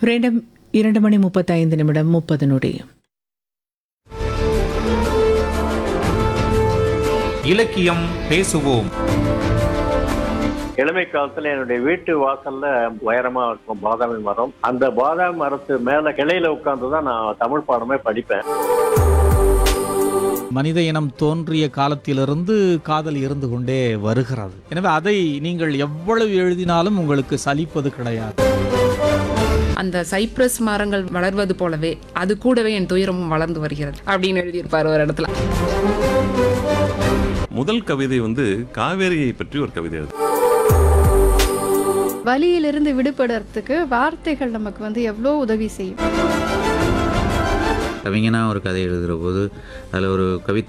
ரெண்டு இரண்டு மணி முப்பத்தைந்து நிமிடம் முப்பது நொடி இலக்கியம் பேசுவோம் இளமை காலத்துல என்னுடைய வீட்டு வாசல்ல உயரமா இருக்கும் பாதாமி மரம் அந்த பாதாமி மரத்து மேல கிளையில உட்கார்ந்து தான் நான் தமிழ் பாடமே படிப்பேன் மனித இனம் தோன்றிய காலத்திலிருந்து காதல் இருந்து கொண்டே வருகிறது எனவே அதை நீங்கள் எவ்வளவு எழுதினாலும் உங்களுக்கு சலிப்பது கிடையாது அந்த சைப்ரஸ் மரங்கள் வளர்வது போலவே அது கூடவே என் துயரமும் வளர்ந்து வருகிறது அப்படின்னு எழுதியிருப்பார் ஒரு இடத்துல முதல் கவிதை வந்து காவேரியை பற்றி ஒரு கவிதை எழுது வலியிலிருந்து விடுபடுறதுக்கு வார்த்தைகள் நமக்கு வந்து எவ்வளோ உதவி செய்யும் கவிஞனாக ஒரு கதை எழுதுகிற போது அதில் ஒரு கவித்துவம்